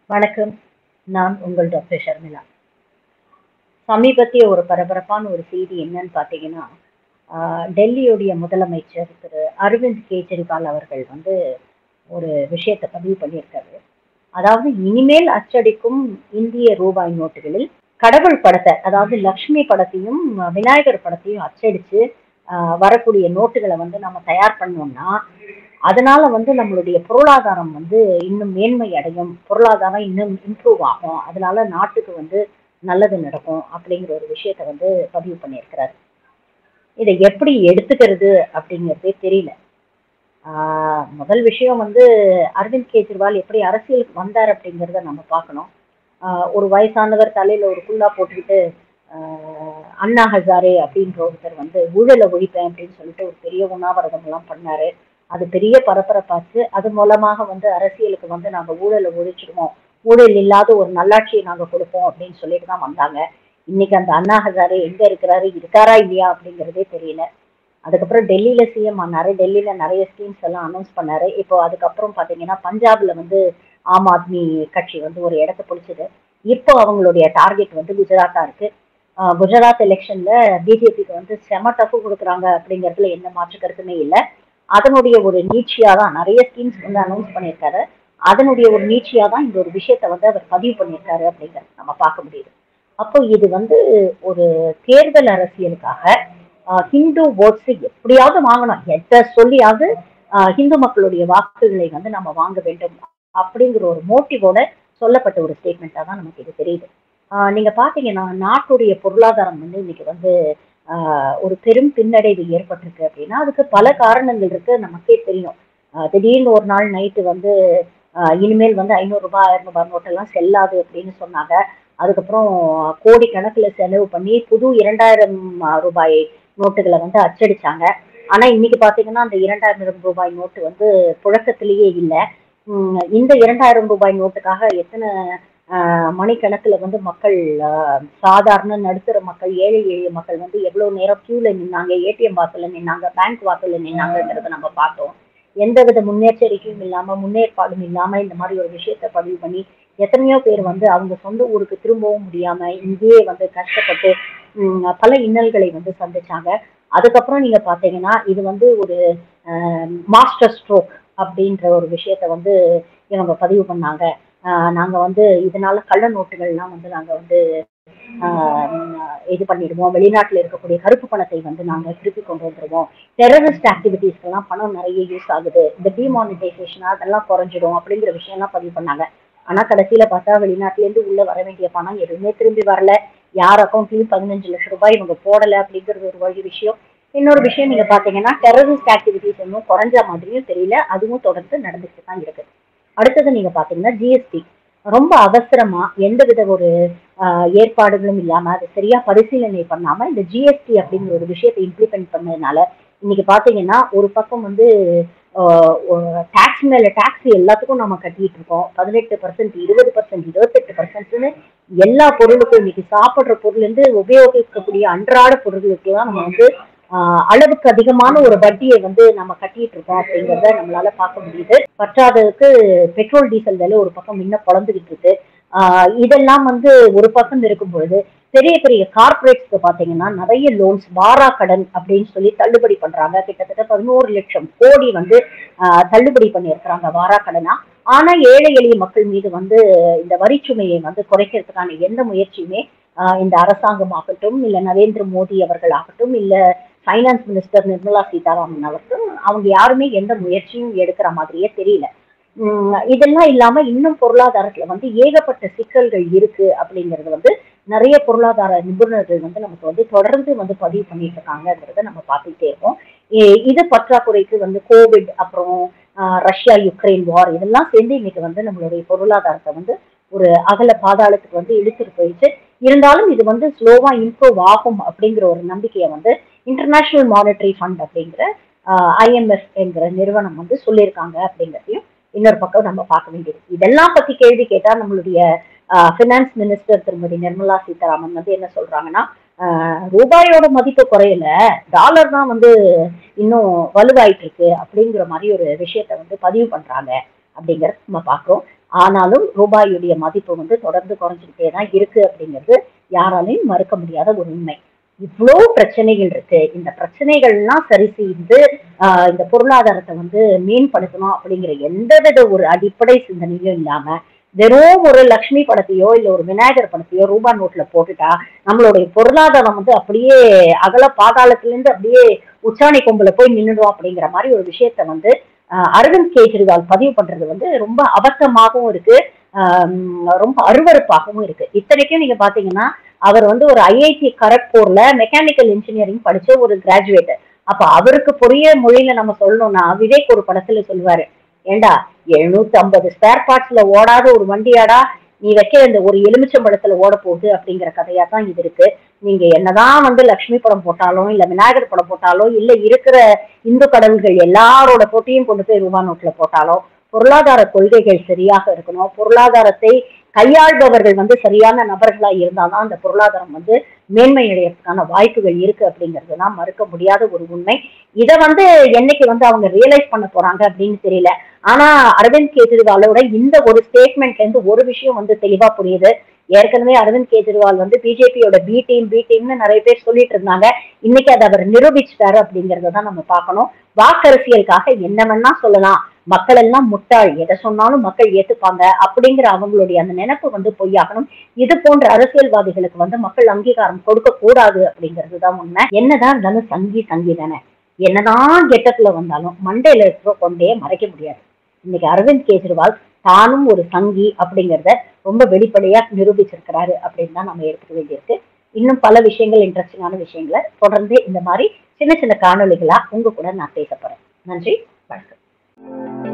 வணக்கம் நான் உங்கள் டாக்டர் ஷர்மிளா சமீபத்திய ஒரு பரபரப்பான ஒரு செய்தி என்னன்னு பார்த்தீங்கன்னா ஆஹ், டெல்லியுடைய முதலமைச்சர் திரு அரவிந்த் கெஜ்ரிவால் அவர்கள் வந்து ஒரு விஷயத்தை பதிவு பண்ணியிருக்காரு அதாவது இனிமேல் அச்சடிக்கும் இந்திய ரூபாய் நோட்டுகளில் கடவுள் படத்தை அதாவது லக்ஷ்மி படத்தையும் விநாயகர் படத்தையும் அச்சடிச்சு ஆஹ், வரக்கூடிய நோட்டுகளை வந்து நம்ம தயார் பண்ணோம்னா அதனால வந்து நம்மளுடைய பொருளாதாரம் வந்து இன்னும் மேன்மை அடையும் பொருளாதாரம் இன்னும் இம்ப்ரூவ் ஆகும் அதனால நாட்டுக்கு வந்து நல்லது நடக்கும் அப்படிங்கிற ஒரு விஷயத்த வந்து பதிவு பண்ணியிருக்கிறாரு இதை எப்படி எடுத்துக்கிறது அப்படிங்கிறதே தெரியல ஆஹ் முதல் விஷயம் வந்து அரவிந்த் கெஜ்ரிவால் எப்படி அரசியலுக்கு வந்தார் அப்படிங்கிறத நம்ம பார்க்கணும் ஆஹ் ஒரு வயசானவர் தலையில ஒரு குல்லா போட்டுக்கிட்டு ஆஹ் அண்ணா ஹசாரே அப்படின்ற ஒருத்தர் வந்து ஊழலை ஒழிப்பேன் அப்படின்னு சொல்லிட்டு ஒரு பெரிய உண்ணாவிரதம் எல்லாம் பண்ணாரு அது பெரிய பரபரப்பாச்சு அது மூலமாக வந்து அரசியலுக்கு வந்து நாங்க ஊழலை ஒழிச்சிடுவோம் ஊழல் இல்லாத ஒரு நல்லாட்சியை நாங்க கொடுப்போம் அப்படின்னு சொல்லிட்டு தான் வந்தாங்க இன்னைக்கு அந்த அண்ணா ஹசாரே எங்க இருக்கிறாரு இருக்காரா இல்லையா அப்படிங்கிறதே தெரியல அதுக்கப்புறம் டெல்லியில சிஎம் ஆனாரு டெல்லியில நிறைய ஸ்கீம்ஸ் எல்லாம் அனௌன்ஸ் பண்ணாரு இப்போ அதுக்கப்புறம் பாத்தீங்கன்னா பஞ்சாப்ல வந்து ஆம் ஆத்மி கட்சி வந்து ஒரு இடத்த பிடிச்சது இப்போ அவங்களுடைய டார்கெட் வந்து குஜராத்தா இருக்கு ஆஹ் குஜராத் எலெக்ஷன்ல பிஜேபிக்கு வந்து செம டஃப் கொடுக்குறாங்க அப்படிங்கிறதுல எந்த மாற்று கருத்துமே இல்லை அதனுடைய ஒரு நீட்சியா தான் நிறைய ஸ்கீம்ஸ் வந்து அனௌன்ஸ் பண்ணியிருக்காரு அதனுடைய ஒரு நீட்சியா தான் இந்த ஒரு விஷயத்தை வந்து அவர் பதிவு பண்ணியிருக்காரு அப்படிங்கிறது நம்ம பார்க்க முடியுது அப்போ இது வந்து ஒரு தேர்தல் அரசியலுக்காக ஆஹ் ஹிந்து ஓட்ஸ் எப்படியாவது வாங்கணும் எதை சொல்லியாவது ஆஹ் ஹிந்து மக்களுடைய வாக்குகளை வந்து நம்ம வாங்க வேண்டும் அப்படிங்கிற ஒரு மோட்டிவோட சொல்லப்பட்ட ஒரு ஸ்டேட்மெண்ட்டாக தான் நமக்கு இது தெரியுது ஆஹ் நீங்க பாத்தீங்கன்னா நாட்டுடைய பொருளாதாரம் வந்து இன்னைக்கு வந்து ஆஹ் ஒரு பெரும் பின்னடைவு ஏற்பட்டிருக்கு அப்படின்னா அதுக்கு பல காரணங்கள் இருக்கு நமக்கே தெரியும் ஆஹ் திடீர்னு ஒரு நாள் நைட்டு வந்து ஆஹ் இனிமேல் வந்து ஐநூறு ரூபாய் ஆயிரம் ரூபாய் நோட்டெல்லாம் செல்லாது அப்படின்னு சொன்னாங்க அதுக்கப்புறம் கோடி கணக்குல செலவு பண்ணி புது இரண்டாயிரம் ரூபாய் நோட்டுகளை வந்து அச்சடிச்சாங்க ஆனா இன்னைக்கு பாத்தீங்கன்னா அந்த இரண்டாயிரம் ரூபாய் நோட்டு வந்து புழக்கத்திலேயே இல்லை இந்த இரண்டாயிரம் ரூபாய் நோட்டுக்காக எத்தனை ஆஹ் மணிக்கணக்குல வந்து மக்கள் ஆஹ் சாதாரண நடுத்தர மக்கள் ஏழை எளிய மக்கள் வந்து எவ்வளவு நேரம் கியூல நின்னாங்க ஏடிஎம் வாசல்ல நின்னாங்க பேங்க் வாசல்ல நின்னாங்கங்கிறத நம்ம பார்த்தோம் எந்தவித முன்னெச்சரிக்கையும் இல்லாம முன்னேற்பாடும் இல்லாம இந்த மாதிரி ஒரு விஷயத்த பதிவு பண்ணி எத்தனையோ பேர் வந்து அவங்க சொந்த ஊருக்கு திரும்பவும் முடியாம இங்கேயே வந்து கஷ்டப்பட்டு உம், பல இன்னல்களை வந்து சந்திச்சாங்க அதுக்கப்புறம் நீங்க பாத்தீங்கன்னா இது வந்து ஒரு மாஸ்டர் ஸ்ட்ரோக் அப்படின்ற ஒரு விஷயத்த வந்து இவங்க பதிவு பண்ணாங்க ஆஹ் நாங்க வந்து இதனால கள்ள நோட்டுகள்லாம் வந்து நாங்க வந்து ஆஹ் இது பண்ணிடுவோம் வெளிநாட்டுல இருக்கக்கூடிய கருப்பு பணத்தை வந்து நாங்க திருப்பி கொண்டு வந்துருவோம் டெரரிஸ்ட் ஆக்டிவிட்டீஸ்க்கெல்லாம் பணம் நிறைய யூஸ் ஆகுது இந்த டிமானிட்டைசேஷன் அதெல்லாம் குறைஞ்சிடும் அப்படிங்கிற விஷயம்லாம் பதிவு பண்ணாங்க ஆனா கடைசியில பார்த்தா வெளிநாட்டுல இருந்து உள்ள வர வேண்டிய பணம் எதுவுமே திரும்பி வரல யார் அக்கௌண்ட்லயும் பதினஞ்சு லட்சம் ரூபாய் இவங்க போடல அப்படிங்கிறது ஒரு வழி விஷயம் இன்னொரு விஷயம் நீங்க பாத்தீங்கன்னா டெரரிஸ்ட் ஆக்டிவிட்டிஸ் இன்னும் குறைஞ்ச மாதிரியும் தெரியல அதுவும் தொடர்ந்து நடந்துட்டு தான் இருக்கு அடுத்தது நீங்க பாத்தீங்கன்னா ஜிஎஸ்டி ரொம்ப அவசரமா எந்த வித ஒரு ஆஹ், ஏற்பாடுகளும் இல்லாம அதை சரியா பரிசீலனை பண்ணாம இந்த ஜிஎஸ்டி அப்படிங்கிற ஒரு விஷயத்தை இம்ப்ளிமெண்ட் பண்ணதுனால இன்னைக்கு பாத்தீங்கன்னா ஒரு பக்கம் வந்து டாக்ஸ் மேல டாக்ஸ் எல்லாத்துக்கும் நம்ம கட்டிட்டு இருக்கோம் பதினெட்டு பர்சன்ட் இருபது பர்சன்ட் இருபத்தெட்டு பர்சன்ட்னு எல்லா பொருளுக்கும் இன்னைக்கு சாப்பிடுற பொருள்ல இருந்து உபயோகிக்கக்கூடிய அன்றாட பொருட்களுக்கு தான் நம்ம வந்து ஆஹ், அளவுக்கு அதிகமான ஒரு வட்டியை வந்து நம்ம கட்டிட்டு இருக்கோம் அப்படிங்கிறத நம்மளால பார்க்க முடியுது பற்றாததுக்கு பெட்ரோல் டீசல் விலை ஒரு பக்கம் இன்னும் குழந்துகிட்டு இருக்கு ஆஹ், இதெல்லாம் வந்து ஒரு பக்கம் இருக்கும் பொழுது பெரிய பெரிய கார்பரேட்ஸ்க்கு பாத்தீங்கன்னா நிறைய லோன்ஸ் வாரா கடன் அப்படின்னு சொல்லி தள்ளுபடி பண்றாங்க கிட்டத்தட்ட பதினோரு லட்சம் கோடி வந்து ஆஹ், தள்ளுபடி பண்ணியிருக்கிறாங்க வாரா கடனா ஆனா ஏழை எளிய மக்கள் மீது வந்து இந்த வரிச்சுமையை வந்து குறைக்கிறதுக்கான எந்த முயற்சியுமே ஆஹ், இந்த அரசாங்கம் ஆகட்டும் இல்ல நரேந்திர மோடி அவர்கள் ஆகட்டும் இல்ல ஃபைனான்ஸ் மினிஸ்டர் நிர்மலா சீதாராமன் அவர்கள் அவங்க யாருமே எந்த முயற்சியும் எடுக்கிற மாதிரியே தெரியல உம் இதெல்லாம் இல்லாம இன்னும் பொருளாதாரத்துல வந்து ஏகப்பட்ட சிக்கல்கள் இருக்கு அப்படிங்கறது வந்து நிறைய பொருளாதார நிபுணர்கள் வந்து நமக்கு வந்து தொடர்ந்து வந்து பதிவு பண்ணிட்டு இருக்காங்கங்கிறத நம்ம பார்த்துக்கிட்டே இருக்கோம் இ- இது பற்றாக்குறைக்கு வந்து கோவிட் அப்புறம் ஆஹ், ரஷ்யா யுக்ரைன் வார் இதெல்லாம் சேர்ந்து இன்னைக்கு வந்து நம்மளுடைய பொருளாதாரத்தை வந்து ஒரு அகல பாதாளத்துக்கு வந்து இழுத்துட்டு போயிடுச்சு இருந்தாலும் இது வந்து ஸ்லோவா இம்ப்ரூவ் ஆகும் அப்படிங்கிற ஒரு நம்பிக்கையை வந்து இன்டர்நேஷனல் மானிட்டரி ஃபண்ட் அப்படிங்கிற ஐஎம்எஃப் என்கிற நிறுவனம் வந்து சொல்லியிருக்காங்க அப்படிங்கிறதையும் இன்னொரு பக்கம் நம்ம பார்க்க வேண்டியது இதெல்லாம் பத்தி கேள்வி கேட்டா நம்மளுடைய ஃபினான்ஸ் மினிஸ்டர் திருமதி நிர்மலா சீதாராமன் வந்து என்ன சொல்றாங்கன்னா ஆஹ், ரூபாயோட மதிப்பு குறையல டாலர் தான் வந்து இன்னும் வலுவாயிட்டு இருக்கு அப்படிங்கிற மாதிரி ஒரு விஷயத்த வந்து பதிவு பண்றாங்க அப்படிங்கறத நம்ம பார்க்கிறோம் ஆனாலும் ரூபாயுடைய மதிப்பு வந்து தொடர்ந்து குறைஞ்சிக்கிட்டே தான் இருக்கு அப்படிங்கிறது யாராலையும் மறுக்க முடியாத ஒரு உண்மை இவ்வளோ பிரச்சனைகள் இருக்கு இந்த பிரச்சனைகள்லாம் சரி செய்து ஆஹ் இந்த பொருளாதாரத்தை வந்து மேம்படுத்தணும் அப்படிங்கிற எந்தவித ஒரு அடிப்படை சிந்தனையும் இல்லாம வெறும் ஒரு லக்ஷ்மி படத்தையோ இல்ல ஒரு விநாயகர் படத்தையோ ரூபா நோட்ல போட்டுட்டா நம்மளுடைய பொருளாதாரம் வந்து அப்படியே அகல பாதாளத்திலிருந்து அப்படியே உச்சாணி கொம்புல போய் நின்னுடும் அப்படிங்கிற மாதிரி ஒரு விஷயத்த வந்து ஆஹ் அரவிந்த் கெஜ்ரிவால் பதிவு பண்றது வந்து ரொம்ப அபத்தமாகவும் இருக்கு ஆஹ் ரொம்ப அருவருப்பாகவும் இருக்கு இத்தனைக்கும் நீங்க பாத்தீங்கன்னா அவர் வந்து ஒரு ஐஐடி கரக்பூர்ல மெக்கானிக்கல் இன்ஜினியரிங் படிச்ச ஒரு கிராஜுவேட் அப்ப அவருக்கு புரிய மொழியில நம்ம சொல்லணும்னா விவேக் ஒரு படத்துல சொல்லுவாரு ஏண்டா எழுநூத்தி ஐம்பது ஸ்பேர் பார்ட்ஸ்ல ஓடாத ஒரு வண்டியாடா நீ வைக்கிற இந்த ஒரு எலுமிச்சம்பழத்துல ஓட போகுது அப்படிங்கிற கதையா தான் இது இருக்கு நீங்க என்னதான் வந்து லக்ஷ்மி படம் போட்டாலும் இல்ல விநாயகர் படம் போட்டாலும் இல்ல இருக்கிற இந்து கடவுள்கள் எல்லாரோட போட்டியும் கொண்டு போய் ரூபா நோட்ல போட்டாலும் பொருளாதார கொள்கைகள் சரியாக இருக்கணும் பொருளாதாரத்தை கையாள்பவர்கள் வந்து சரியான நபர்களா இருந்தாதான் அந்த பொருளாதாரம் வந்து மேன்மை அடையறதுக்கான வாய்ப்புகள் இருக்கு அப்படிங்கிறது தான் மறுக்க முடியாத ஒரு உண்மை இதை வந்து என்னைக்கு வந்து அவங்க ரியலைஸ் பண்ண போறாங்க அப்படின்னு தெரியல ஆனா அரவிந்த் கெஜ்ரிவாலோட இந்த ஒரு ஸ்டேட்மெண்ட்ல இருந்து ஒரு விஷயம் வந்து தெளிவா புரியுது ஏற்கனவே அரவிந்த் கெஜ்ரிவால் வந்து பிஜேபியோட பி டீம் பி டீம்னு நிறைய பேர் சொல்லிட்டு இருந்தாங்க இன்னைக்கு அதை அவர் நிரூபிச்சிட்டாரு அப்படிங்கறத தான் நம்ம பார்க்கணும் வாக்கரசியலுக்காக என்ன வேணா சொல்லலாம் மக்கள் எல்லாம் முட்டாள் எதை சொன்னாலும் மக்கள் ஏத்துப்பாங்க அப்படிங்கிற அவங்களுடைய அந்த நினைப்பு வந்து பொய்யாகணும் இது போன்ற அரசியல்வாதிகளுக்கு வந்து மக்கள் அங்கீகாரம் கொடுக்க கூடாது அப்படிங்கிறது தான் உண்மை என்னதான் இருந்தாலும் சங்கி சங்கி தானே என்னதான் கெட்டத்துல வந்தாலும் மண்டையில இருக்கிற கொண்டே மறைக்க முடியாது இன்னைக்கு அரவிந்த் கெஜ்ரிவால் தானும் ஒரு சங்கி அப்படிங்கிறத ரொம்ப வெளிப்படையா நிரூபிச்சிருக்கிறாரு அப்படின்னு தான் நம்ம எடுத்துக்க வேண்டியிருக்கு இன்னும் பல விஷயங்கள் இன்ட்ரெஸ்டிங்கான விஷயங்களை தொடர்ந்து இந்த மாதிரி சின்ன சின்ன காணொளிகளா உங்க கூட நான் பேச போறேன் நன்றி வணக்கம்